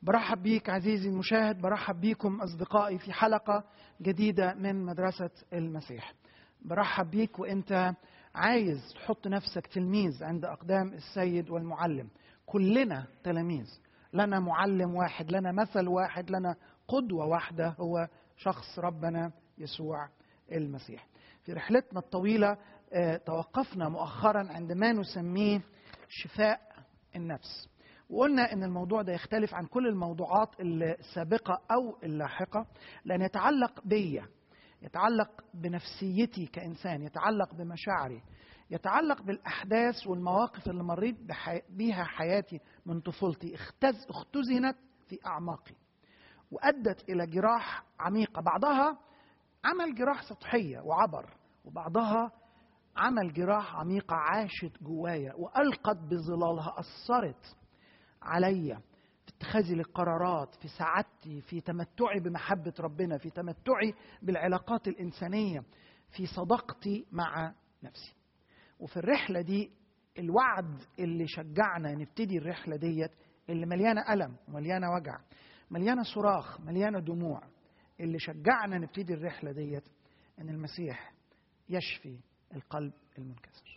برحب بيك عزيزي المشاهد برحب بيكم أصدقائي في حلقة جديدة من مدرسة المسيح برحب بيك وانت عايز تحط نفسك تلميذ عند أقدام السيد والمعلم كلنا تلاميذ لنا معلم واحد لنا مثل واحد لنا قدوة واحدة هو شخص ربنا يسوع المسيح في رحلتنا الطويلة توقفنا مؤخرا عند ما نسميه شفاء النفس وقلنا ان الموضوع ده يختلف عن كل الموضوعات السابقه او اللاحقه لان يتعلق بيا يتعلق بنفسيتي كانسان يتعلق بمشاعري يتعلق بالاحداث والمواقف اللي مريت بحي... بيها حياتي من طفولتي اختز... اختزنت في اعماقي وادت الى جراح عميقه بعضها عمل جراح سطحيه وعبر وبعضها عمل جراح عميقه عاشت جوايا والقت بظلالها اثرت عليا في اتخاذي للقرارات في سعادتي في تمتعي بمحبة ربنا في تمتعي بالعلاقات الإنسانية في صداقتي مع نفسي وفي الرحلة دي الوعد اللي شجعنا نبتدي الرحلة ديت اللي مليانة ألم ومليانة وجع مليانة صراخ مليانة دموع اللي شجعنا نبتدي الرحلة ديت أن المسيح يشفي القلب المنكسر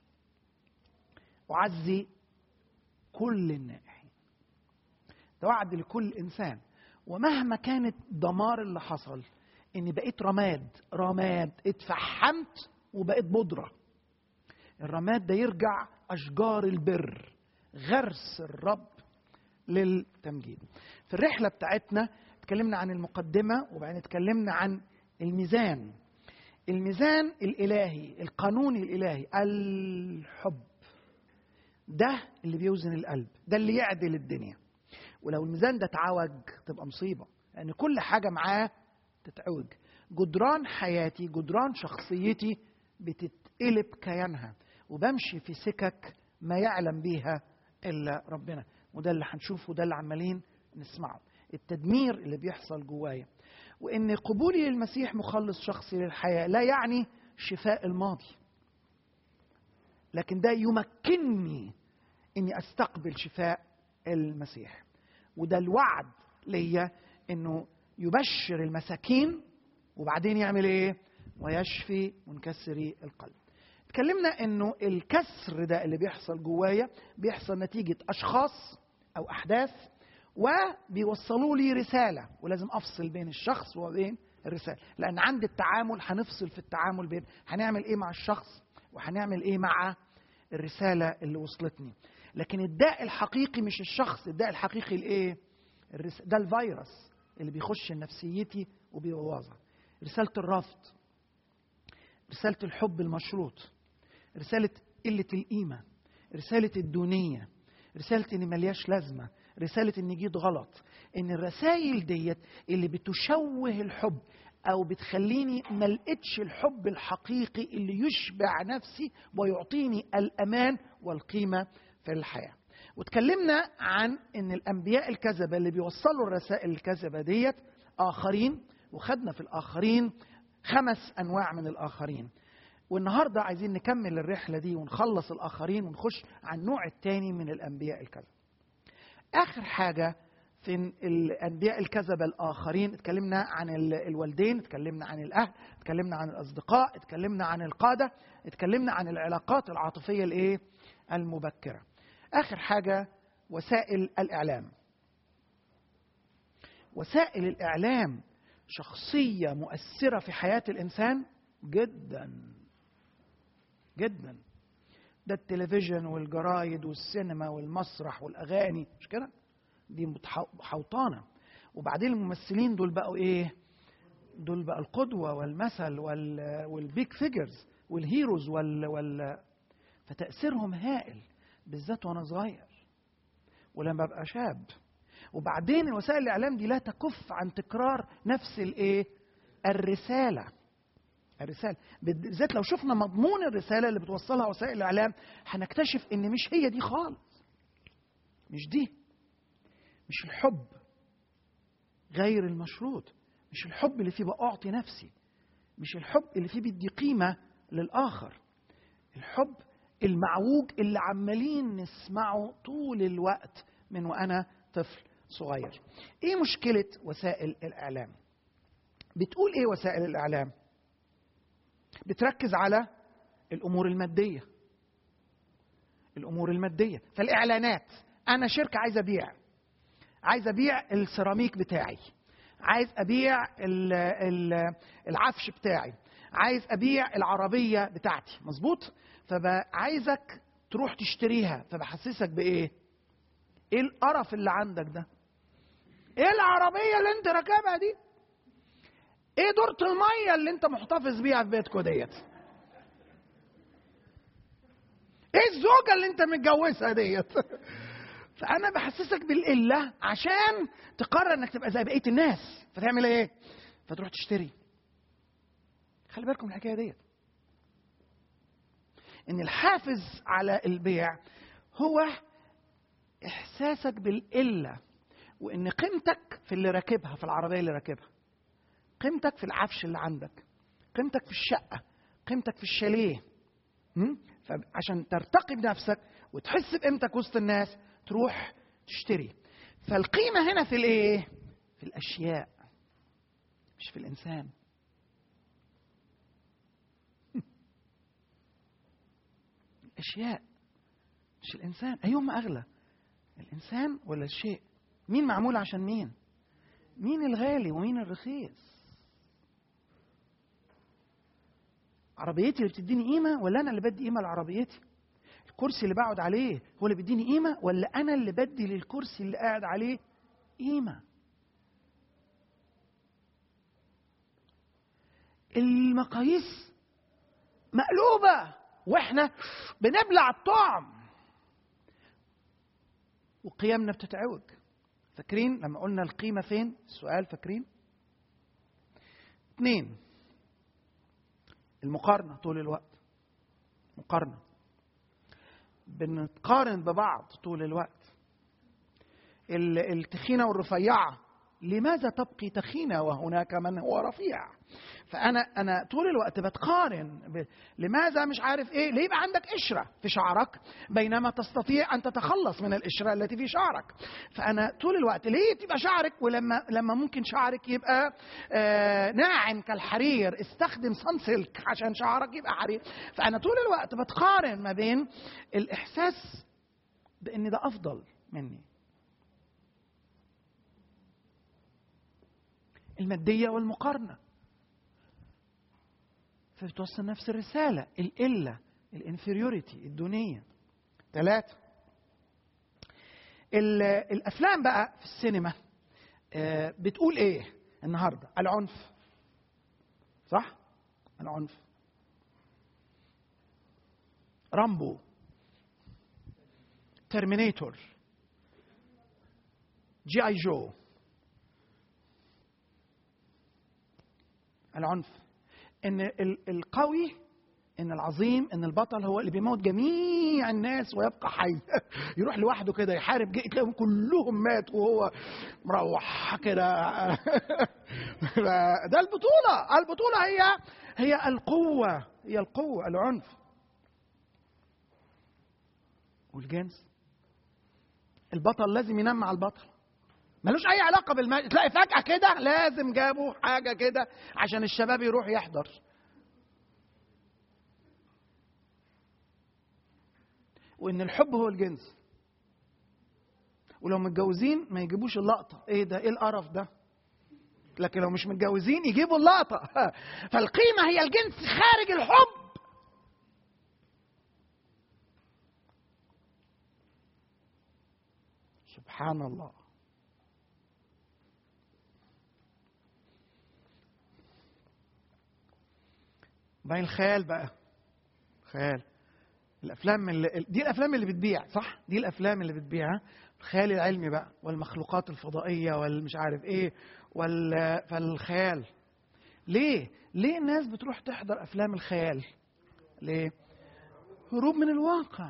أعزي كل النائحين ده وعد لكل انسان ومهما كانت دمار اللي حصل اني بقيت رماد رماد اتفحمت وبقيت بودره الرماد ده يرجع اشجار البر غرس الرب للتمجيد في الرحله بتاعتنا اتكلمنا عن المقدمه وبعدين اتكلمنا عن الميزان الميزان الالهي القانون الالهي الحب ده اللي بيوزن القلب ده اللي يعدل الدنيا ولو الميزان ده اتعوج تبقى مصيبه لان كل حاجه معاه تتعوج جدران حياتي جدران شخصيتي بتتقلب كيانها وبمشي في سكك ما يعلم بيها الا ربنا وده اللي هنشوفه ده اللي عمالين نسمعه التدمير اللي بيحصل جوايا وان قبولي للمسيح مخلص شخصي للحياه لا يعني شفاء الماضي لكن ده يمكنني اني استقبل شفاء المسيح وده الوعد ليا انه يبشر المساكين وبعدين يعمل ايه ويشفي منكسري القلب اتكلمنا انه الكسر ده اللي بيحصل جوايا بيحصل نتيجة اشخاص او احداث وبيوصلوا لي رسالة ولازم افصل بين الشخص وبين الرسالة لان عند التعامل هنفصل في التعامل بين هنعمل ايه مع الشخص وهنعمل ايه مع الرسالة اللي وصلتني لكن الداء الحقيقي مش الشخص الداء الحقيقي الايه ده الفيروس اللي بيخش نفسيتي وبيبوظها رسالة الرفض رسالة الحب المشروط رسالة قلة القيمة رسالة الدونية رسالة إني ملياش لازمة رسالة إني جيت غلط إن الرسائل ديت اللي بتشوه الحب أو بتخليني ملقتش الحب الحقيقي اللي يشبع نفسي ويعطيني الأمان والقيمة في الحياة واتكلمنا عن ان الانبياء الكذبة اللي بيوصلوا الرسائل الكذبة ديت اخرين وخدنا في الاخرين خمس انواع من الاخرين والنهاردة عايزين نكمل الرحلة دي ونخلص الاخرين ونخش على النوع الثاني من الانبياء الكذبة اخر حاجة في الانبياء الكذبة الاخرين اتكلمنا عن الوالدين اتكلمنا عن الاهل اتكلمنا عن الاصدقاء اتكلمنا عن القادة اتكلمنا عن العلاقات العاطفية الايه المبكرة آخر حاجة وسائل الإعلام وسائل الإعلام شخصية مؤثرة في حياة الإنسان جدا جدا ده التلفزيون والجرايد والسينما والمسرح والأغاني مش كده دي حوطانة وبعدين الممثلين دول بقوا إيه دول بقى القدوة والمثل والبيك فيجرز والهيروز وال, وال فتأثيرهم هائل بالذات وانا صغير ولما ابقى شاب وبعدين وسائل الاعلام دي لا تكف عن تكرار نفس الايه الرساله الرساله بالذات لو شفنا مضمون الرساله اللي بتوصلها وسائل الاعلام هنكتشف ان مش هي دي خالص مش دي مش الحب غير المشروط مش الحب اللي فيه بأعطي نفسي مش الحب اللي فيه بدي قيمة للآخر الحب المعوج اللي عمالين نسمعه طول الوقت من وأنا طفل صغير ايه مشكله وسائل الاعلام بتقول ايه وسائل الاعلام بتركز على الامور الماديه الامور الماديه فالاعلانات انا شركه عايز ابيع عايز ابيع السيراميك بتاعي عايز ابيع ال ال العفش بتاعي عايز ابيع العربيه بتاعتي مظبوط فعايزك تروح تشتريها فبحسسك بايه ايه القرف اللي عندك ده ايه العربيه اللي انت راكبها دي ايه دورة الميه اللي انت محتفظ بيها في بيتكو ديت ايه الزوجه اللي انت متجوزها ديت فانا بحسسك بالقله عشان تقرر انك تبقى زي بقيه الناس فتعمل ايه فتروح تشتري خلي بالكم الحكايه ديت ان الحافز على البيع هو احساسك بالقله وان قيمتك في اللي راكبها في العربيه اللي راكبها قيمتك في العفش اللي عندك قيمتك في الشقه قيمتك في الشاليه م? فعشان ترتقي بنفسك وتحس بقيمتك وسط الناس تروح تشتري فالقيمه هنا في الايه في الاشياء مش في الانسان الاشياء مش الانسان ايهما اغلى الانسان ولا الشيء مين معمول عشان مين مين الغالي ومين الرخيص عربيتي اللي بتديني قيمه ولا انا اللي بدي قيمه لعربيتي الكرسي اللي بقعد عليه هو اللي بيديني قيمه ولا انا اللي بدي للكرسي اللي قاعد عليه قيمه المقاييس مقلوبه واحنا بنبلع الطعم وقيمنا بتتعوج فاكرين لما قلنا القيمه فين السؤال فاكرين اثنين المقارنه طول الوقت مقارنه بنتقارن ببعض طول الوقت التخينه والرفيعه لماذا تبقي تخينه وهناك من هو رفيع فانا انا طول الوقت بتقارن ب... لماذا مش عارف ايه ليه يبقى عندك قشره في شعرك بينما تستطيع ان تتخلص من القشره التي في شعرك فانا طول الوقت ليه تبقى شعرك ولما لما ممكن شعرك يبقى آه ناعم كالحرير استخدم سلك عشان شعرك يبقى حرير فانا طول الوقت بتقارن ما بين الاحساس بان ده افضل مني الماديه والمقارنه فبتوصل نفس الرسالة القلة الانفيريوريتي الدونية ثلاثة الأفلام بقى في السينما بتقول إيه النهاردة العنف صح العنف رامبو ترمينيتور جي اي جو العنف ان القوي ان العظيم ان البطل هو اللي بيموت جميع الناس ويبقى حي يروح لوحده كده يحارب تلاقيهم كلهم مات وهو مروح كده ده البطوله البطوله هي هي القوه هي القوه العنف والجنس البطل لازم ينام مع البطل ملوش اي علاقه بالمال تلاقي فجاه كده لازم جابوا حاجه كده عشان الشباب يروح يحضر وان الحب هو الجنس ولو متجوزين ما يجيبوش اللقطه ايه ده ايه القرف ده لكن لو مش متجوزين يجيبوا اللقطه فالقيمه هي الجنس خارج الحب سبحان الله باين الخيال بقى خيال الافلام اللي دي الافلام اللي بتبيع صح دي الافلام اللي بتبيع الخيال العلمي بقى والمخلوقات الفضائيه والمش عارف ايه وال فالخيال ليه ليه الناس بتروح تحضر افلام الخيال ليه هروب من الواقع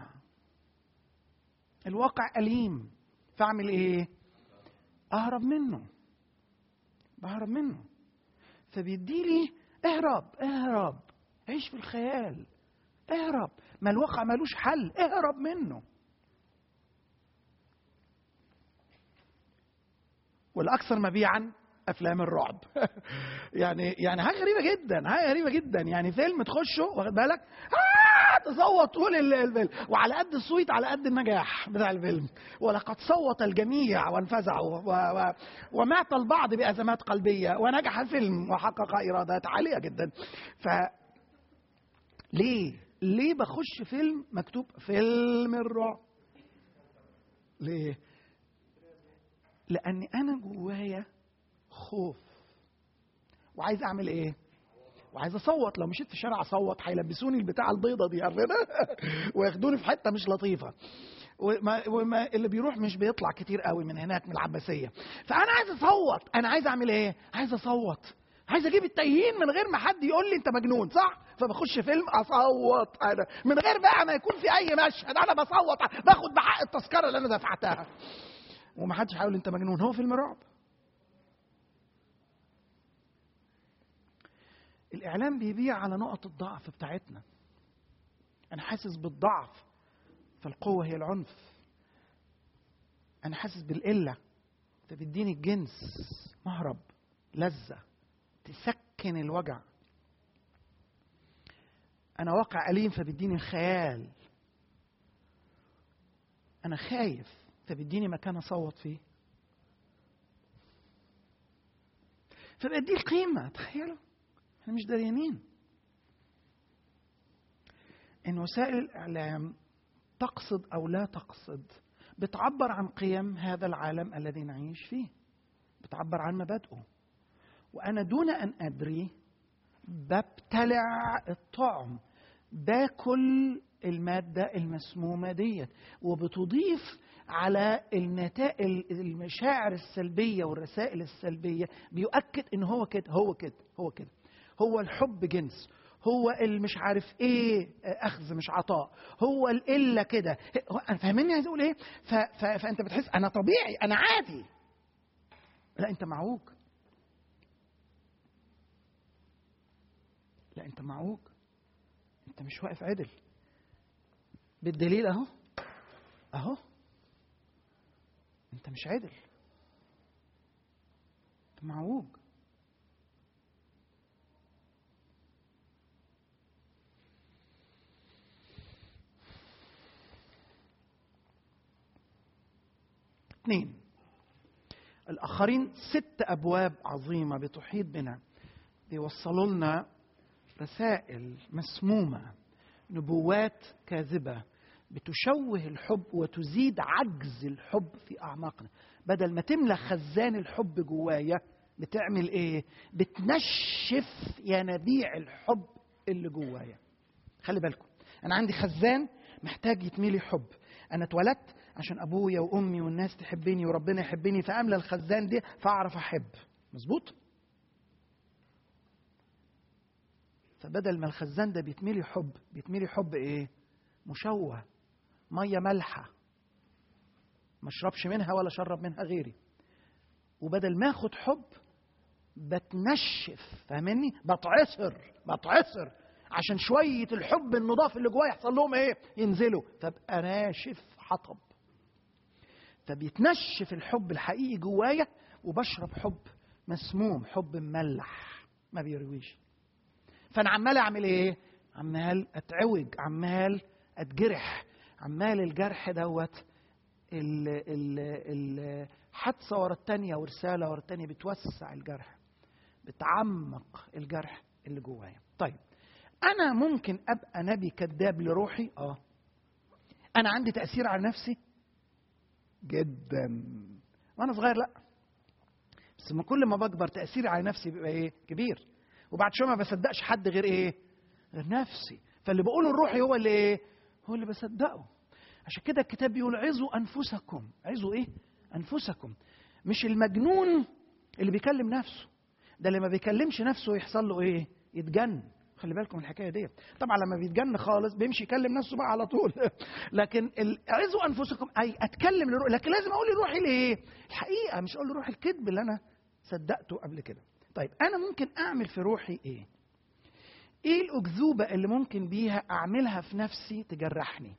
الواقع أليم فاعمل ايه اهرب منه بهرب منه فبيديلي اهرب اهرب عيش في الخيال اهرب ما الواقع ملوش حل اهرب منه والاكثر مبيعا افلام الرعب يعني يعني حاجه غريبه جدا حاجه غريبه جدا يعني فيلم تخشه واخد بالك آه تصوت طول ال- الفيلم وعلى قد الصويت على قد النجاح بتاع الفيلم ولقد صوت الجميع وانفزعوا و و ومات البعض بازمات قلبيه ونجح الفيلم وحقق ايرادات عاليه جدا ف ليه ليه بخش فيلم مكتوب فيلم الرعب ليه لاني انا جوايا خوف وعايز اعمل ايه وعايز اصوت لو مشيت في الشارع اصوت هيلبسوني البتاع البيضه دي عارفينها وياخدوني في حته مش لطيفه وما, وما اللي بيروح مش بيطلع كتير قوي من هناك من العباسيه فانا عايز اصوت انا عايز اعمل ايه عايز اصوت عايز اجيب التايهين من غير ما حد يقول لي انت مجنون صح فبخش فيلم اصوت انا من غير بقى ما يكون في اي مشهد انا بصوت باخد بحق التذكره اللي انا دفعتها ومحدش هيقول انت مجنون هو فيلم رعب الاعلام بيبيع على نقط الضعف بتاعتنا انا حاسس بالضعف فالقوه هي العنف انا حاسس بالقله فبيديني الجنس مهرب لذه تسكن الوجع انا واقع اليم فبيديني الخيال انا خايف فبيديني مكان اصوت فيه فبدي القيمه تخيلوا احنا مش دريانين ان وسائل الاعلام تقصد او لا تقصد بتعبر عن قيم هذا العالم الذي نعيش فيه بتعبر عن مبادئه وانا دون ان ادري ببتلع الطعم باكل الماده المسمومه ديت وبتضيف على النتائج المشاعر السلبيه والرسائل السلبيه بيؤكد ان هو كده هو كده هو كده هو الحب جنس هو المش عارف ايه اخذ مش عطاء هو القله كده انا فاهمني عايز اقول ايه ف... ف... فانت بتحس انا طبيعي انا عادي لا انت معوج لا انت معوج انت مش واقف عدل بالدليل اهو اهو انت مش عدل انت معوج اثنين الآخرين ست أبواب عظيمة بتحيط بنا بيوصلوا لنا رسائل مسمومة نبوات كاذبة بتشوه الحب وتزيد عجز الحب في أعماقنا بدل ما تملى خزان الحب جوايا بتعمل ايه بتنشف ينابيع الحب اللي جوايا خلي بالكم انا عندي خزان محتاج يتملي حب انا اتولدت عشان ابويا وامي والناس تحبني وربنا يحبني فاملى الخزان دي فاعرف احب مظبوط فبدل ما الخزان ده بيتملي حب بيتملي حب ايه مشوه ميه مالحه ما اشربش منها ولا شرب منها غيري وبدل ما اخد حب بتنشف فاهمني بتعصر بتعصر عشان شويه الحب النضاف اللي جوايا يحصل لهم ايه ينزلوا فابقى ناشف حطب فبيتنشف الحب الحقيقي جوايا وبشرب حب مسموم حب مملح ما بيرويش فانا عمال اعمل ايه عمال اتعوج عمال اتجرح عمال الجرح دوت ال ال ال حادثه ورا الثانيه ورساله ورا الثانيه بتوسع الجرح بتعمق الجرح اللي جوايا طيب انا ممكن ابقى نبي كذاب لروحي اه انا عندي تاثير على نفسي جدا وانا صغير لا بس ما كل ما بكبر تاثيري على نفسي بيبقى ايه كبير وبعد شويه ما بصدقش حد غير ايه غير نفسي فاللي بقوله الروحي هو اللي ايه هو اللي بصدقه عشان كده الكتاب بيقول عظوا انفسكم عظوا ايه انفسكم مش المجنون اللي بيكلم نفسه ده اللي ما بيكلمش نفسه يحصل له ايه يتجن خلي بالكم الحكايه دي طبعا لما بيتجن خالص بيمشي يكلم نفسه بقى على طول لكن عظوا انفسكم اي اتكلم لروحي لكن لازم اقول لروحي ليه الحقيقه مش اقول لروحي الكذب اللي انا صدقته قبل كده طيب انا ممكن اعمل في روحي ايه ايه الاكذوبه اللي ممكن بيها اعملها في نفسي تجرحني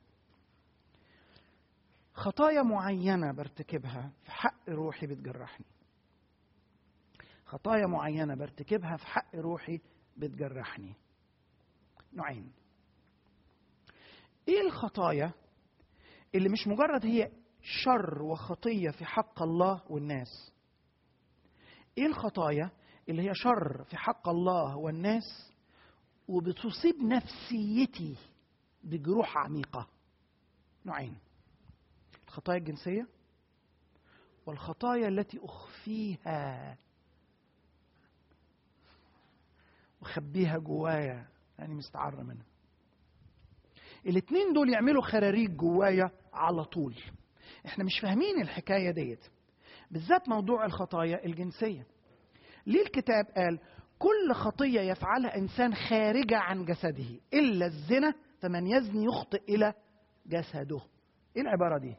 خطايا معينه برتكبها في حق روحي بتجرحني خطايا معينه برتكبها في حق روحي بتجرحني نوعين ايه الخطايا اللي مش مجرد هي شر وخطيه في حق الله والناس ايه الخطايا اللي هي شر في حق الله والناس وبتصيب نفسيتي بجروح عميقه نوعين الخطايا الجنسيه والخطايا التي اخفيها وخبيها جوايا لاني مستعر منها الاثنين دول يعملوا خراريج جوايا على طول احنا مش فاهمين الحكايه ديت بالذات موضوع الخطايا الجنسيه ليه الكتاب قال كل خطيه يفعلها انسان خارجه عن جسده الا الزنا فمن يزني يخطئ الى جسده ايه العباره دي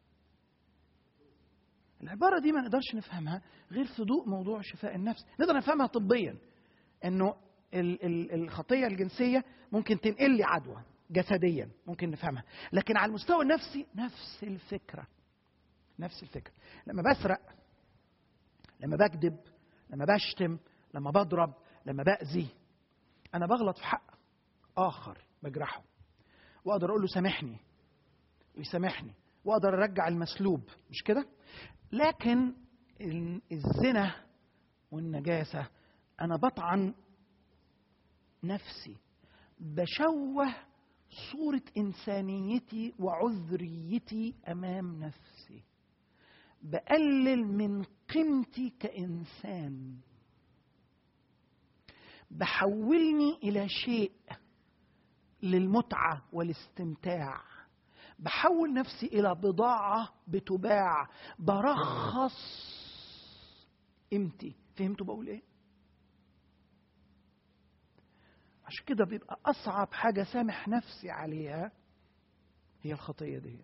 العباره دي ما نقدرش نفهمها غير في ضوء موضوع شفاء النفس نقدر نفهمها طبيا انه ال- ال- الخطيه الجنسيه ممكن تنقل لي عدوى جسديا ممكن نفهمها لكن على المستوى النفسي نفس الفكره نفس الفكره لما بسرق لما بكذب لما بشتم لما بضرب لما باذي انا بغلط في حق اخر بجرحه واقدر اقول له سامحني ويسامحني واقدر ارجع المسلوب مش كده لكن ال- الزنا والنجاسه انا بطعن نفسي بشوه صورة إنسانيتي وعذريتي أمام نفسي بقلل من قيمتي كإنسان بحولني إلى شيء للمتعة والاستمتاع بحول نفسي إلى بضاعة بتباع برخص قيمتي فهمتوا بقول إيه؟ عشان كده بيبقى اصعب حاجه سامح نفسي عليها هي الخطيه ديت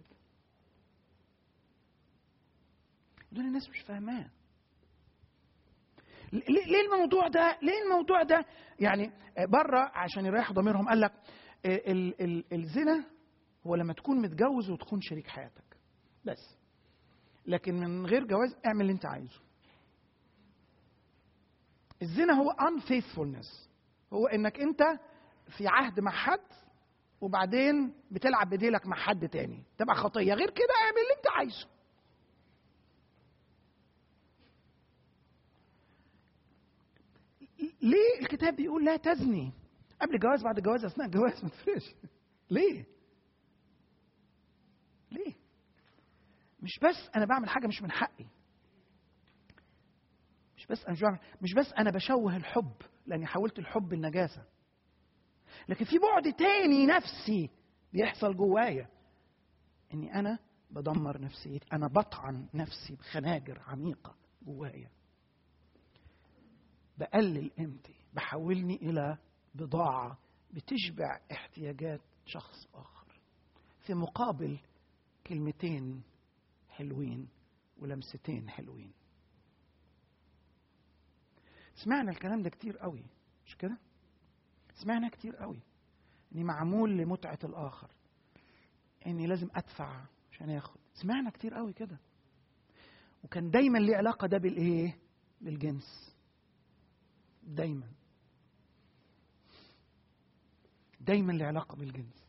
دول الناس مش فاهماه ليه ليه الموضوع ده ليه الموضوع ده يعني بره عشان يريح ضميرهم قال لك ال- ال- الزنا هو لما تكون متجوز وتكون شريك حياتك بس لكن من غير جواز اعمل اللي انت عايزه الزنا هو unfaithfulness هو انك انت في عهد مع حد وبعدين بتلعب بديلك مع حد تاني تبقى خطيه غير كده اعمل اللي انت عايزه ليه الكتاب بيقول لا تزني قبل الجواز بعد الجواز اثناء الجواز ما تفرقش ليه ليه مش بس انا بعمل حاجه مش من حقي مش بس انا مش بعمل مش بس انا بشوه الحب لاني حولت الحب النجاسه لكن في بعد تاني نفسي بيحصل جوايا اني انا بدمر نفسيتي انا بطعن نفسي بخناجر عميقه جوايا بقلل قيمتي بحولني الى بضاعه بتشبع احتياجات شخص اخر في مقابل كلمتين حلوين ولمستين حلوين سمعنا الكلام ده كتير قوي مش كده سمعنا كتير قوي اني معمول لمتعه الاخر اني لازم ادفع عشان ياخد سمعنا كتير قوي كده وكان دايما ليه علاقه ده بالايه بالجنس دايما دايما ليه علاقه بالجنس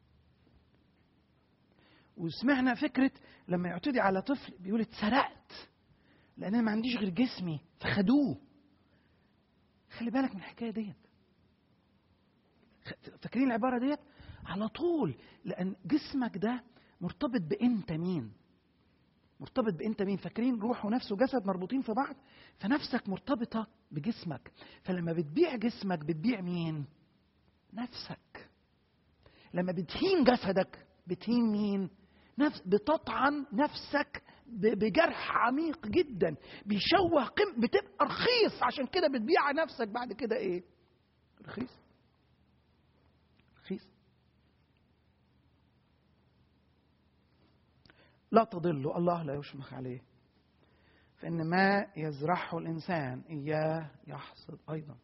وسمعنا فكره لما يعتدي على طفل بيقول اتسرقت لان انا ما عنديش غير جسمي فخدوه خلي بالك من الحكايه ديت فاكرين العباره ديت على طول لان جسمك ده مرتبط بانت مين مرتبط بانت مين فاكرين روح ونفس وجسد مربوطين في بعض فنفسك مرتبطه بجسمك فلما بتبيع جسمك بتبيع مين نفسك لما بتهين جسدك بتهين مين نفس بتطعن نفسك بجرح عميق جدا بيشوه قيم بتبقى رخيص عشان كده بتبيع نفسك بعد كده ايه رخيص رخيص لا تضلوا الله لا يشمخ عليه فإن ما يزرعه الإنسان إياه يحصد أيضا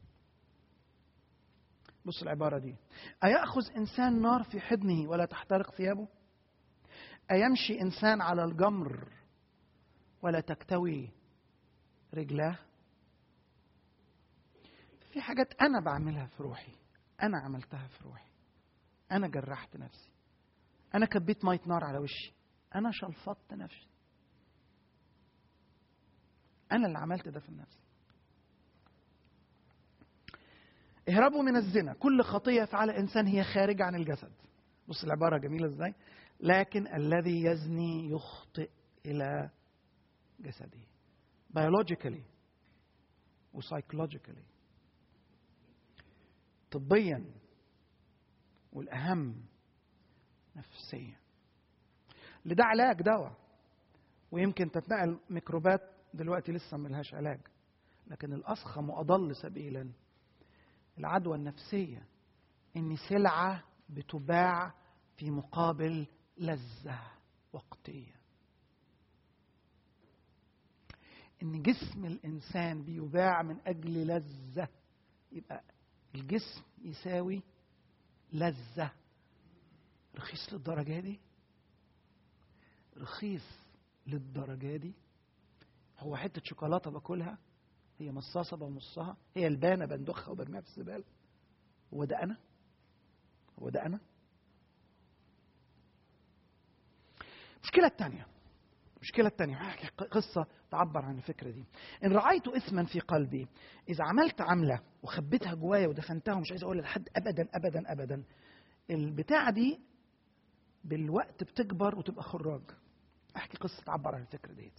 بص العبارة دي أيأخذ إنسان نار في حضنه ولا تحترق ثيابه أيمشي إنسان على الجمر ولا تكتوي رجلاه في حاجات انا بعملها في روحي انا عملتها في روحي انا جرحت نفسي انا كبيت ميه نار على وشي انا شلفطت نفسي انا اللي عملت ده في النفس اهربوا من الزنا كل خطيه يفعل الانسان هي خارجه عن الجسد بص العباره جميله ازاي لكن الذي يزني يخطئ الى جسده biologically وسايكولوجيكالي طبيا والاهم نفسيا لده علاج دواء ويمكن تتنقل ميكروبات دلوقتي لسه ملهاش علاج لكن الاضخم واضل سبيلا العدوى النفسيه ان سلعه بتباع في مقابل لذه وقتيه ان جسم الانسان بيباع من اجل لذه يبقى الجسم يساوي لذه رخيص للدرجه دي رخيص للدرجه دي هو حته شوكولاته باكلها هي مصاصه بمصها هي البانه بندخها وبرميها في الزباله هو ده انا هو ده انا المشكله الثانيه المشكله الثانيه هحكي قصه تعبر عن الفكره دي ان رايت اثما في قلبي اذا عملت عمله وخبيتها جوايا ودفنتها ومش عايز اقولها لحد ابدا ابدا ابدا البتاعه دي بالوقت بتكبر وتبقى خراج احكي قصه تعبر عن الفكره ديت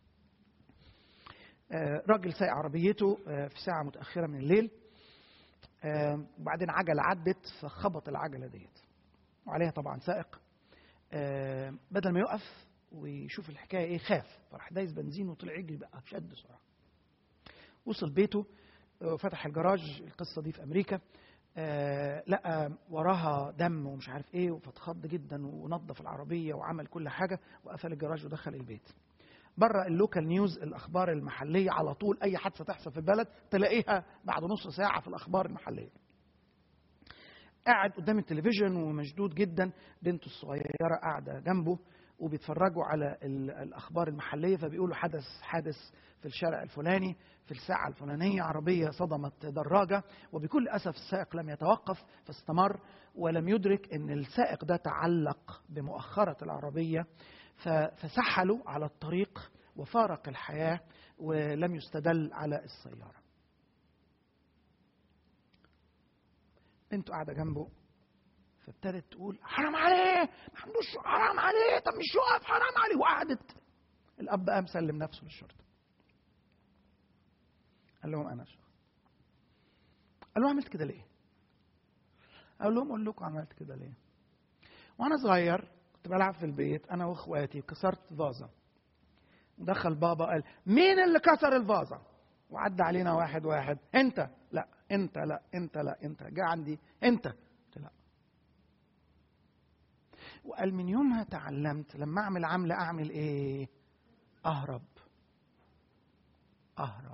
آه، راجل سايق عربيته آه، في ساعه متاخره من الليل آه، وبعدين عجله عدت فخبط العجله ديت وعليها طبعا سائق بدل ما يقف ويشوف الحكايه ايه خاف فراح دايس بنزين وطلع يجري بقى شد سرعه وصل بيته فتح الجراج القصه دي في امريكا آه لقى وراها دم ومش عارف ايه فاتخض جدا ونظف العربيه وعمل كل حاجه وقفل الجراج ودخل البيت بره اللوكال نيوز الاخبار المحليه على طول اي حادثه تحصل في البلد تلاقيها بعد نص ساعه في الاخبار المحليه قاعد قدام التلفزيون ومشدود جدا بنته الصغيره قاعده جنبه وبيتفرجوا على الاخبار المحليه فبيقولوا حدث حادث في الشارع الفلاني في الساعه الفلانيه عربيه صدمت دراجه وبكل اسف السائق لم يتوقف فاستمر ولم يدرك ان السائق ده تعلق بمؤخره العربيه فسحلوا على الطريق وفارق الحياه ولم يستدل على السياره بنته قاعده جنبه فابتدت تقول حرام عليه ما عندوش حرام عليه طب مش يقف حرام عليه وقعدت الاب قام سلم نفسه للشرطه قال لهم انا شخص قال له عملت كده ليه قال لهم اقول لكم عملت كده ليه وانا صغير كنت بلعب في البيت انا واخواتي كسرت فازه دخل بابا قال مين اللي كسر الفازه وعدى علينا واحد واحد انت لا انت لا انت لا انت جه عندي انت قلت لا وقال من يومها تعلمت لما اعمل عمله اعمل ايه اهرب اهرب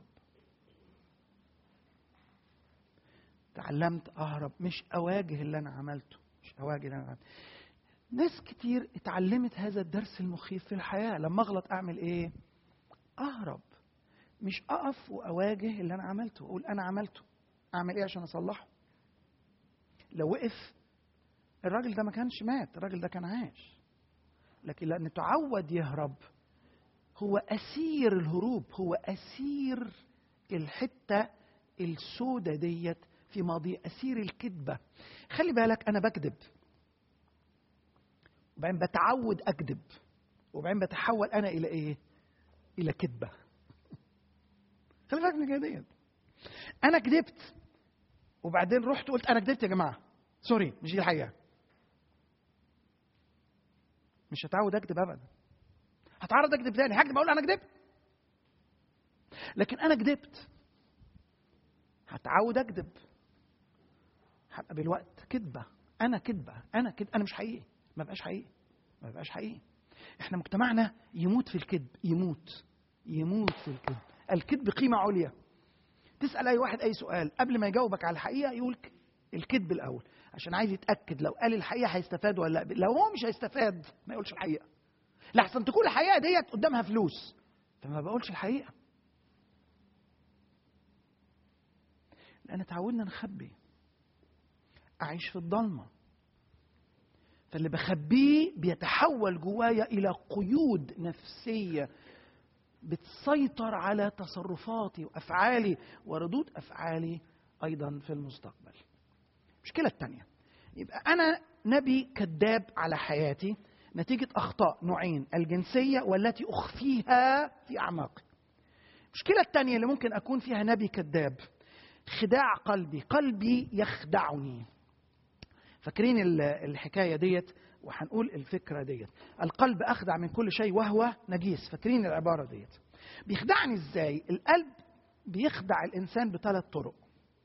تعلمت اهرب مش اواجه اللي انا عملته مش اواجه اللي انا عملته ناس كتير اتعلمت هذا الدرس المخيف في الحياه لما اغلط اعمل ايه اهرب مش اقف واواجه اللي انا عملته واقول انا عملته اعمل ايه عشان اصلحه لو وقف الراجل ده ما كانش مات الراجل ده كان عايش لكن لأن تعود يهرب هو أسير الهروب هو أسير الحتة السودة ديت في ماضي أسير الكذبة خلي بالك أنا بكذب وبعدين بتعود أكذب وبعدين بتحول أنا إلى إيه؟ إلى كذبة خلي بالك من ديت أنا كذبت وبعدين رحت قلت أنا كذبت يا جماعة سوري مش دي الحقيقة مش هتعود اكذب ابدا هتعرض اكذب تاني هكذب اقول انا كذبت لكن انا كذبت هتعود اكذب هبقى بالوقت كذبه انا كذبه انا كذب انا مش حقيقي ما بقاش حقيقي ما بقاش حقيقي احنا مجتمعنا يموت في الكذب يموت يموت في الكذب الكذب قيمه عليا تسال اي واحد اي سؤال قبل ما يجاوبك على الحقيقه يقول الكذب الاول عشان عايز يتاكد لو قال الحقيقه هيستفاد ولا لا لو هو مش هيستفاد ما يقولش الحقيقه لحسن تكون الحقيقه ديت قدامها فلوس فما بقولش الحقيقه لان تعودنا نخبي اعيش في الضلمه فاللي بخبيه بيتحول جوايا الى قيود نفسيه بتسيطر على تصرفاتي وافعالي وردود افعالي ايضا في المستقبل المشكله الثانيه يبقى انا نبي كذاب على حياتي نتيجه اخطاء نوعين الجنسيه والتي اخفيها في اعماقي المشكله الثانيه اللي ممكن اكون فيها نبي كذاب خداع قلبي قلبي يخدعني فاكرين الحكايه ديت وهنقول الفكره ديت القلب اخدع من كل شيء وهو نجيس فاكرين العباره ديت بيخدعني ازاي القلب بيخدع الانسان بثلاث طرق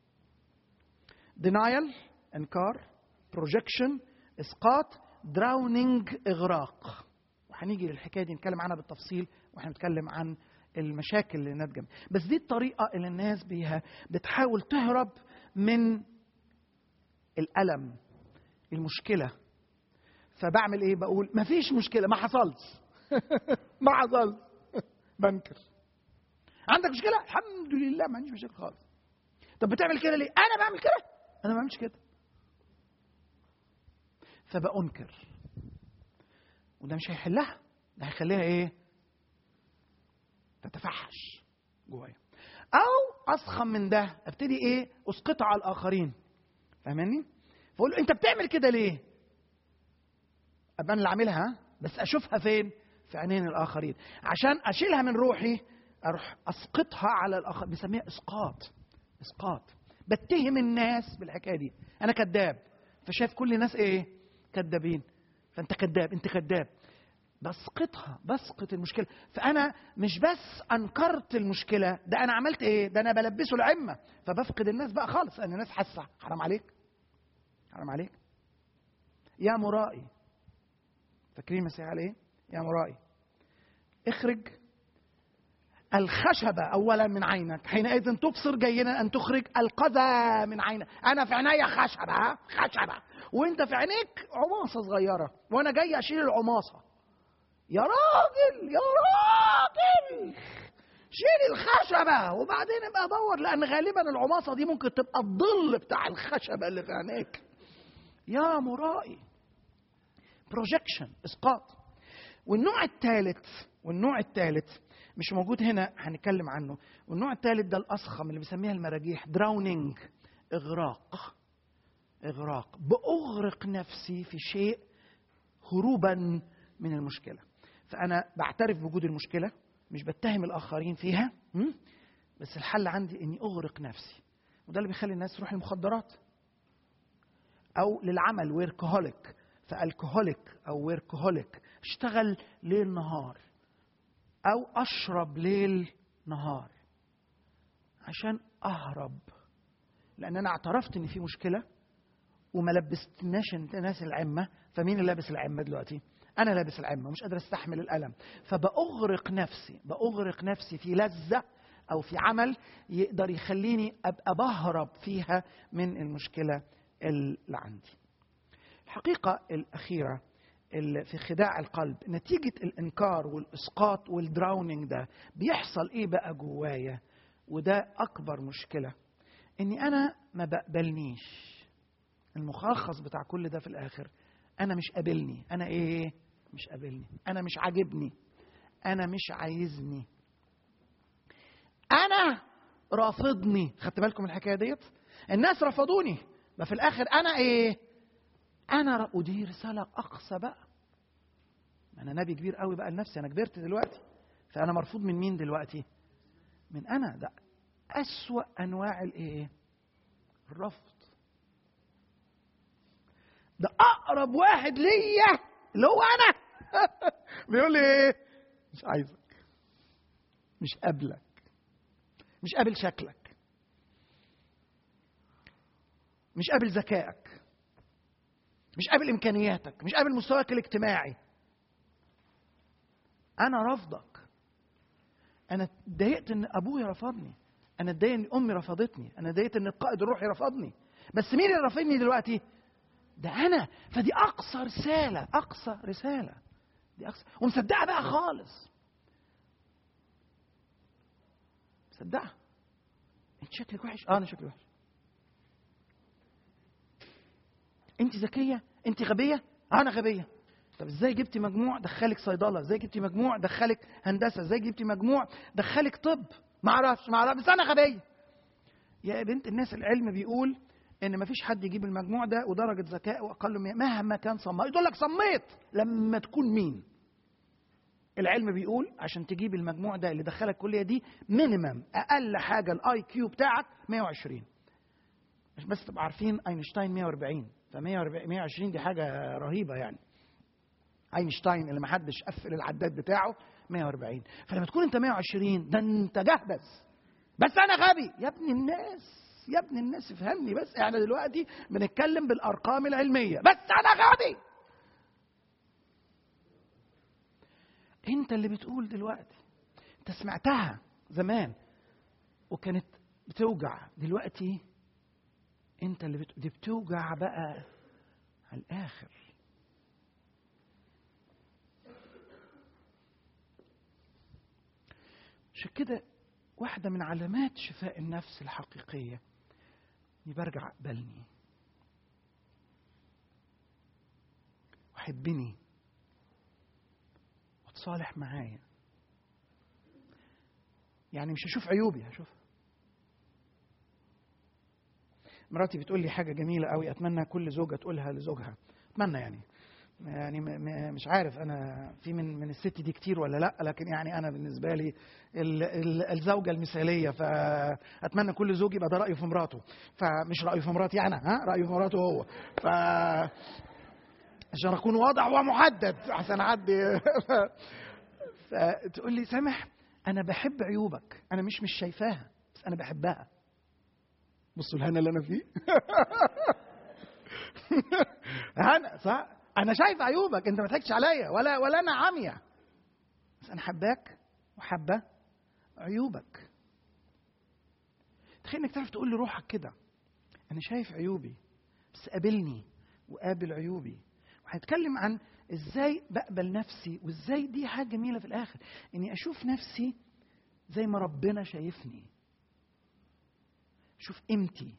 denial انكار projection اسقاط دراونينج اغراق وهنيجي للحكايه دي نتكلم عنها بالتفصيل واحنا بنتكلم عن المشاكل اللي ناتجه بس دي الطريقه اللي الناس بيها بتحاول تهرب من الالم المشكله فبعمل ايه بقول مفيش مشكله ما حصلش ما حصلش بنكر عندك مشكله الحمد لله ما عنديش مشاكل خالص طب بتعمل كده ليه انا بعمل كده انا ما بعملش كده فبأنكر وده مش هيحلها ده هيخليها ايه تتفحش جوايا او اسخن من ده ابتدي ايه اسقطها على الاخرين فاهماني فاقول له انت بتعمل كده ليه ابقى انا اللي عاملها بس اشوفها فين في عينين الاخرين عشان اشيلها من روحي اروح اسقطها على الاخر بنسميها اسقاط اسقاط بتهم الناس بالحكايه دي انا كذاب فشايف كل الناس ايه كذابين فانت كذاب انت كذاب بسقطها بسقط المشكله فانا مش بس انكرت المشكله ده انا عملت ايه ده انا بلبسه العمه فبفقد الناس بقى خالص لان الناس حاسه حرام عليك حرام عليك يا مرائي فاكرين المسيح قال ايه يا مرائي اخرج الخشبة أولا من عينك حينئذ تبصر جيدا أن تخرج القذى من عينك أنا في عينيا خشبة خشبة وأنت في عينيك عماصة صغيرة وأنا جاي أشيل العماصة يا راجل يا راجل شيل الخشبة وبعدين ابقى دور لأن غالبا العماصة دي ممكن تبقى الظل بتاع الخشبة اللي في عينيك يا مرائي بروجكشن اسقاط والنوع الثالث والنوع الثالث مش موجود هنا هنتكلم عنه والنوع الثالث ده الاصخم اللي بيسميها المراجيح دراونينج اغراق اغراق باغرق نفسي في شيء هروبا من المشكله فانا بعترف بوجود المشكله مش بتهم الاخرين فيها بس الحل عندي اني اغرق نفسي وده اللي بيخلي الناس تروح للمخدرات او للعمل ويركهوليك فالكهوليك او ويركهوليك اشتغل ليل نهار او اشرب ليل نهار عشان اهرب لان انا اعترفت ان في مشكله وما لبستناش الناس العمه فمين اللي لابس العمه دلوقتي انا لابس العمه ومش قادر استحمل الالم فباغرق نفسي باغرق نفسي في لذه او في عمل يقدر يخليني ابقى بهرب فيها من المشكله اللي عندي الحقيقه الاخيره اللي في خداع القلب نتيجة الإنكار والإسقاط والدراونينج ده بيحصل إيه بقى جوايا وده أكبر مشكلة إني أنا ما بقبلنيش المخلص بتاع كل ده في الآخر أنا مش قابلني أنا إيه مش قابلني أنا مش عاجبني أنا مش عايزني أنا رافضني خدت بالكم من الحكاية ديت الناس رفضوني ما في الآخر أنا إيه انا ودي رساله اقصى بقى انا نبي كبير قوي بقى لنفسي انا كبرت دلوقتي فانا مرفوض من مين دلوقتي من انا ده اسوا انواع الايه الرفض ده اقرب واحد ليا اللي هو انا بيقول لي ايه مش عايزك مش قابلك مش قابل شكلك مش قابل ذكائك مش قابل امكانياتك مش قابل مستواك الاجتماعي انا رافضك انا اتضايقت ان ابويا رفضني انا اتضايق ان امي رفضتني انا اتضايقت ان القائد الروحي رفضني بس مين اللي رافضني دلوقتي ده انا فدي اقصى رساله اقصى رساله دي اقصى ومصدقها بقى خالص مصدقها انت شكلك وحش اه انا شكلي وحش انت ذكيه انت غبيه انا غبيه طب ازاي جبتي مجموع دخلك صيدله ازاي جبتي مجموع دخلك هندسه ازاي جبتي مجموع دخلك طب ما اعرفش ما اعرفش بس انا غبيه يا بنت الناس العلم بيقول ان ما فيش حد يجيب المجموع ده ودرجه ذكائه اقل من مهما كان صميت يقول لك صميت لما تكون مين العلم بيقول عشان تجيب المجموع ده اللي دخلك الكليه دي مينيمم اقل حاجه الاي كيو بتاعك 120 مش بس تبقى عارفين اينشتاين 140 ف 120 دي حاجه رهيبه يعني اينشتاين اللي ما حدش قفل العداد بتاعه 140 فلما تكون انت 120 ده انت جهبذ بس انا غبي يا ابن الناس يا ابن الناس افهمني بس احنا دلوقتي بنتكلم بالارقام العلميه بس انا غبي انت اللي بتقول دلوقتي انت سمعتها زمان وكانت بتوجع دلوقتي انت اللي بت... دي بتوجع بقى على الاخر عشان كده واحدة من علامات شفاء النفس الحقيقية إني برجع أقبلني وحبني وتصالح معايا يعني مش هشوف عيوبي هشوف مراتي بتقول لي حاجة جميلة قوي أتمنى كل زوجة تقولها لزوجها أتمنى يعني يعني مش عارف انا في من من الست دي كتير ولا لا لكن يعني انا بالنسبه لي ال ال الزوجه المثاليه فاتمنى كل زوج يبقى ده رايه في مراته فمش رايه في مراتي انا ها رايه في مراته هو ف عشان اكون واضح ومحدد عشان اعدي فتقول لي سامح انا بحب عيوبك انا مش مش شايفاها بس انا بحبها بصوا الهنا اللي انا فيه هنا صح انا شايف عيوبك انت ما تضحكش عليا ولا ولا انا عاميه بس انا حباك وحبه عيوبك تخيل انك تعرف تقول لروحك كده انا شايف عيوبي بس قابلني وقابل عيوبي وهنتكلم عن ازاي بقبل نفسي وازاي دي حاجه جميله في الاخر اني اشوف نفسي زي ما ربنا شايفني اشوف قيمتي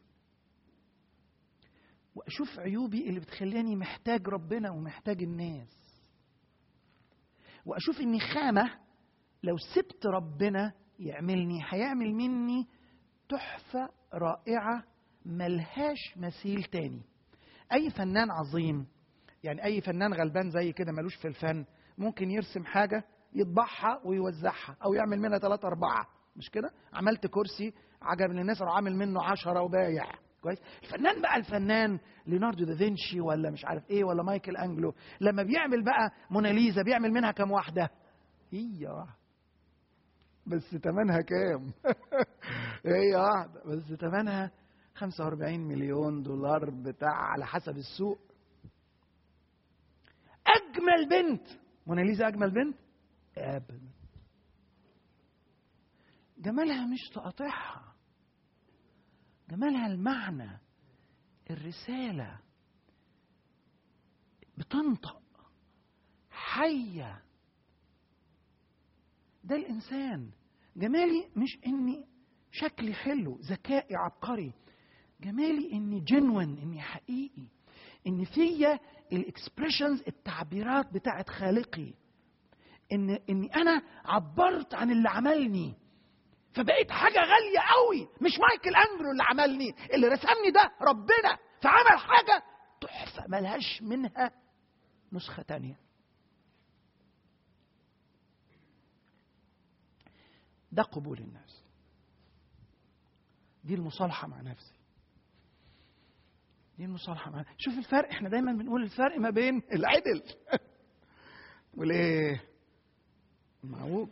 واشوف عيوبي اللي بتخليني محتاج ربنا ومحتاج الناس واشوف اني خامه لو سبت ربنا يعملني هيعمل مني تحفه رائعه ملهاش مثيل تاني اي فنان عظيم يعني اي فنان غلبان زي كده ملوش في الفن ممكن يرسم حاجه يطبعها ويوزعها او يعمل منها ثلاثة أربعة مش كده عملت كرسي عجب للناس راح عامل منه عشرة وبايع كويس الفنان بقى الفنان ليوناردو دافنشي ولا مش عارف ايه ولا مايكل انجلو لما بيعمل بقى موناليزا بيعمل منها كام واحده هي واحده بس ثمنها كام هي واحده بس ثمنها 45 مليون دولار بتاع على حسب السوق اجمل بنت موناليزا اجمل بنت ابدا جمالها مش تقاطعها جمالها المعنى الرسالة بتنطق حية ده الإنسان جمالي مش إني شكلي حلو ذكائي عبقري جمالي إني جنون إني حقيقي إن فيا الإكسبريشنز التعبيرات بتاعت خالقي إن إني أنا عبرت عن اللي عملني فبقيت حاجة غالية قوي مش مايكل أنجلو اللي عملني اللي رسمني ده ربنا فعمل حاجة تحفة ملهاش منها نسخة تانية ده قبول النفس دي المصالحة مع نفسي دي المصالحة مع شوف الفرق احنا دايما بنقول الفرق ما بين العدل والايه المعوج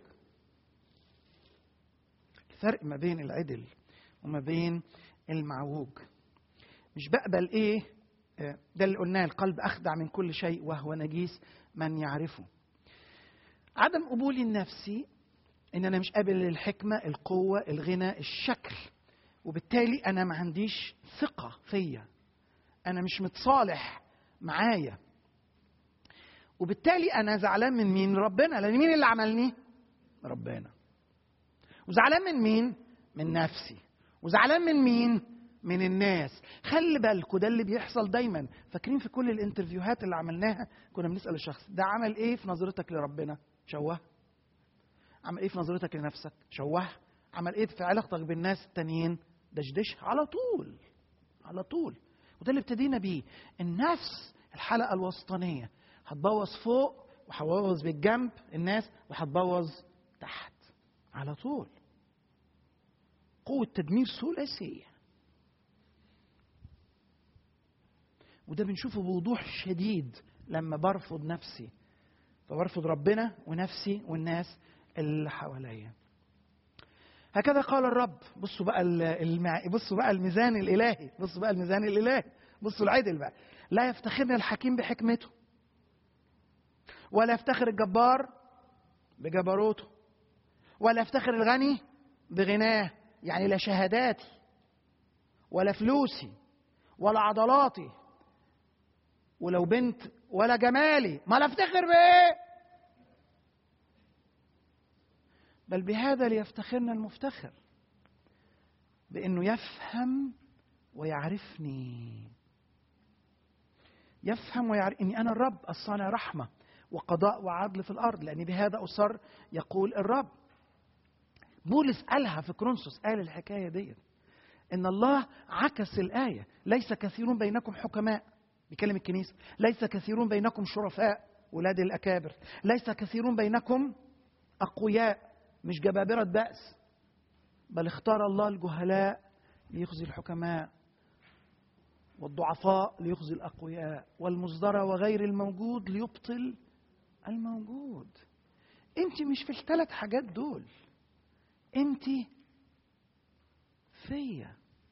الفرق ما بين العدل وما بين المعوج مش بقبل ايه ده اللي قلناه القلب اخدع من كل شيء وهو نجيس من يعرفه عدم قبولي النفسي ان انا مش قابل الحكمه القوه الغنى الشكل وبالتالي انا ما عنديش ثقه فيا انا مش متصالح معايا وبالتالي انا زعلان من مين ربنا لان مين اللي عملني ربنا وزعلان من مين من نفسي وزعلان من مين من الناس خلي بالكوا ده اللي بيحصل دايما فاكرين في كل الانترفيوهات اللي عملناها كنا بنسال الشخص ده عمل ايه في نظرتك لربنا شوه عمل ايه في نظرتك لنفسك شوه عمل ايه في علاقتك بالناس التانيين دشدشها على طول على طول وده اللي ابتدينا بيه النفس الحلقه الوسطانيه هتبوظ فوق وهتبوظ بالجنب الناس وهتبوظ تحت على طول قوة تدمير ثلاثية وده بنشوفه بوضوح شديد لما برفض نفسي فبرفض ربنا ونفسي والناس اللي حواليا هكذا قال الرب بصوا بقى المع... بصوا بقى الميزان الالهي بصوا بقى الميزان الالهي بصوا العدل بقى لا يفتخرني الحكيم بحكمته ولا يفتخر الجبار بجبروته ولا يفتخر الغني بغناه يعني لا شهاداتي ولا فلوسي ولا عضلاتي ولو بنت ولا جمالي ما لا افتخر بايه بل بهذا ليفتخرنا المفتخر بانه يفهم ويعرفني يفهم ويعرف اني انا الرب الصانع رحمه وقضاء وعدل في الارض لاني بهذا اصر يقول الرب بولس قالها في كرونسوس قال الحكايه ديت ان الله عكس الايه ليس كثيرون بينكم حكماء بيكلم الكنيسه ليس كثيرون بينكم شرفاء ولاد الاكابر ليس كثيرون بينكم اقوياء مش جبابره باس بل اختار الله الجهلاء ليخزي الحكماء والضعفاء ليخزي الاقوياء والمصدر وغير الموجود ليبطل الموجود انت مش في الثلاث حاجات دول انت فيا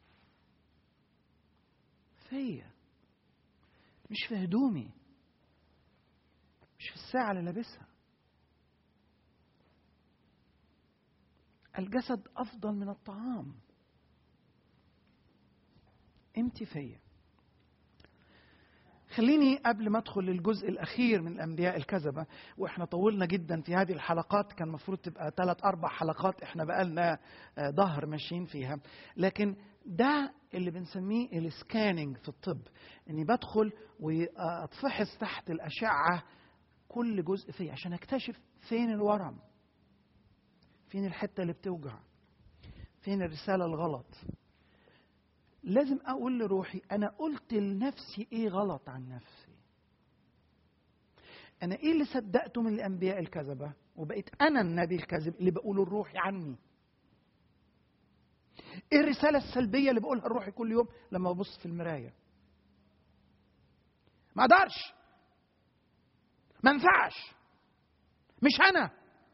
فيا مش في هدومي مش في الساعة اللي لابسها الجسد أفضل من الطعام انت فيا خليني قبل ما ادخل للجزء الاخير من الانبياء الكذبه واحنا طولنا جدا في هذه الحلقات كان المفروض تبقى ثلاث اربع حلقات احنا بقالنا ظهر ماشيين فيها لكن ده اللي بنسميه السكاننج في الطب اني بدخل واتفحص تحت الاشعه كل جزء فيه عشان اكتشف فين الورم فين الحته اللي بتوجع فين الرساله الغلط لازم اقول لروحي انا قلت لنفسي ايه غلط عن نفسي انا ايه اللي صدقته من الانبياء الكذبه وبقيت انا النبي الكذب اللي بقوله لروحي عني ايه الرساله السلبيه اللي بقولها لروحي كل يوم لما ببص في المرايه ما اقدرش ما ينفعش مش انا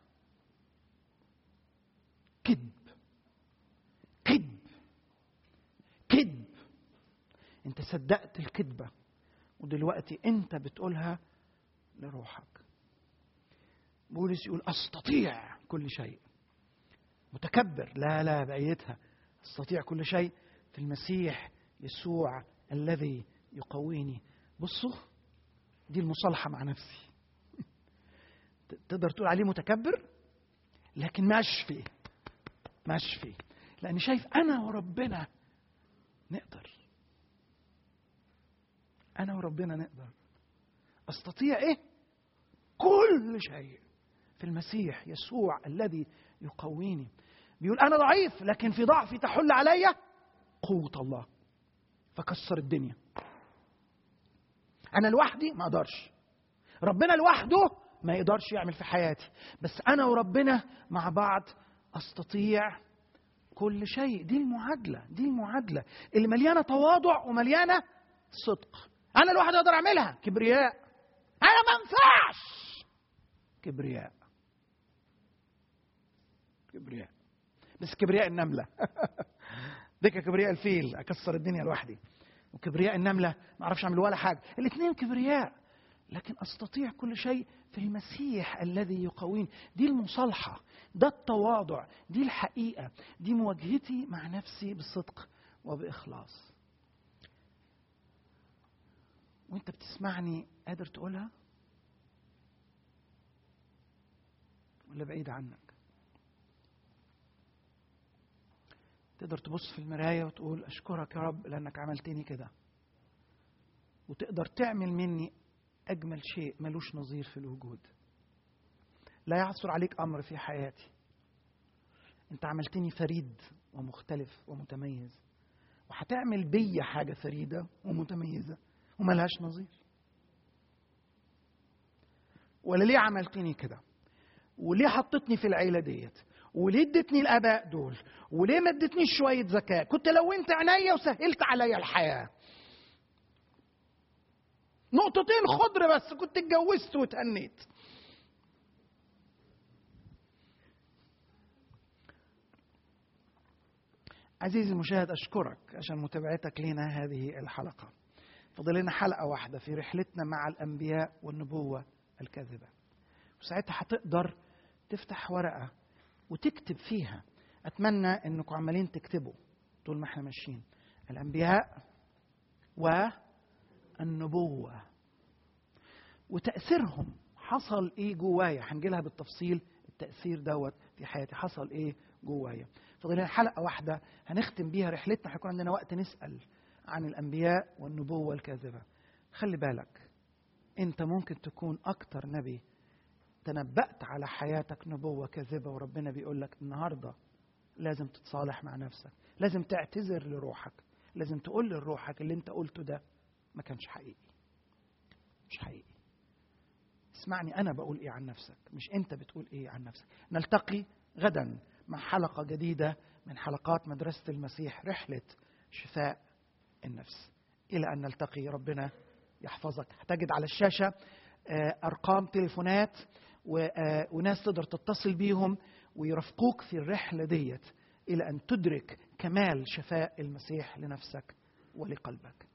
كذب كذب كذب انت صدقت الكذبه ودلوقتي انت بتقولها لروحك بولس يقول استطيع كل شيء متكبر لا لا بأيتها استطيع كل شيء في المسيح يسوع الذي يقويني بصوا دي المصالحه مع نفسي تقدر تقول عليه متكبر لكن ما اشفي ما اشفي لاني شايف انا وربنا نقدر انا وربنا نقدر استطيع ايه كل شيء في المسيح يسوع الذي يقويني بيقول انا ضعيف لكن في ضعفي تحل علي قوه الله فكسر الدنيا انا لوحدي ما اقدرش ربنا لوحده ما يقدرش يعمل في حياتي بس انا وربنا مع بعض استطيع كل شيء دي المعادله دي المعادله اللي مليانه تواضع ومليانه صدق انا لوحدي اقدر اعملها كبرياء انا ما ينفعش كبرياء كبرياء بس كبرياء النمله ديك كبرياء الفيل اكسر الدنيا لوحدي وكبرياء النمله ما اعرفش اعمل ولا حاجه الاثنين كبرياء لكن استطيع كل شيء في المسيح الذي يقويني دي المصالحه ده التواضع دي الحقيقه دي مواجهتي مع نفسي بصدق وباخلاص وانت بتسمعني قادر تقولها ولا بعيد عنك تقدر تبص في المراية وتقول أشكرك يا رب لأنك عملتني كده وتقدر تعمل مني أجمل شيء ملوش نظير في الوجود لا يعثر عليك أمر في حياتي أنت عملتني فريد ومختلف ومتميز وهتعمل بيا حاجة فريدة ومتميزة وملهاش نظير ولا ليه عملتني كده وليه حطتني في العيلة ديت وليه ادتني الاباء دول وليه ما ادتنيش شويه ذكاء كنت لونت عينيا وسهلت عليا الحياه نقطتين خضر بس كنت اتجوزت وتهنيت عزيزي المشاهد اشكرك عشان متابعتك لنا هذه الحلقه فضل لنا حلقه واحده في رحلتنا مع الانبياء والنبوه الكاذبه وساعتها هتقدر تفتح ورقه وتكتب فيها اتمنى انكم عمالين تكتبوا طول ما احنا ماشيين الانبياء والنبوه وتاثيرهم حصل ايه جوايا هنجي لها بالتفصيل التاثير دوت في حياتي حصل ايه جوايا فاضل لنا حلقه واحده هنختم بيها رحلتنا هيكون عندنا وقت نسال عن الانبياء والنبوه الكاذبه خلي بالك انت ممكن تكون اكتر نبي تنبأت على حياتك نبوة كاذبة وربنا بيقول لك النهاردة لازم تتصالح مع نفسك لازم تعتذر لروحك لازم تقول لروحك اللي انت قلته ده ما كانش حقيقي مش حقيقي اسمعني انا بقول ايه عن نفسك مش انت بتقول ايه عن نفسك نلتقي غدا مع حلقة جديدة من حلقات مدرسة المسيح رحلة شفاء النفس إلى أن نلتقي ربنا يحفظك هتجد على الشاشة أرقام تليفونات وناس تقدر تتصل بيهم ويرافقوك في الرحلة ديت إلى أن تدرك كمال شفاء المسيح لنفسك ولقلبك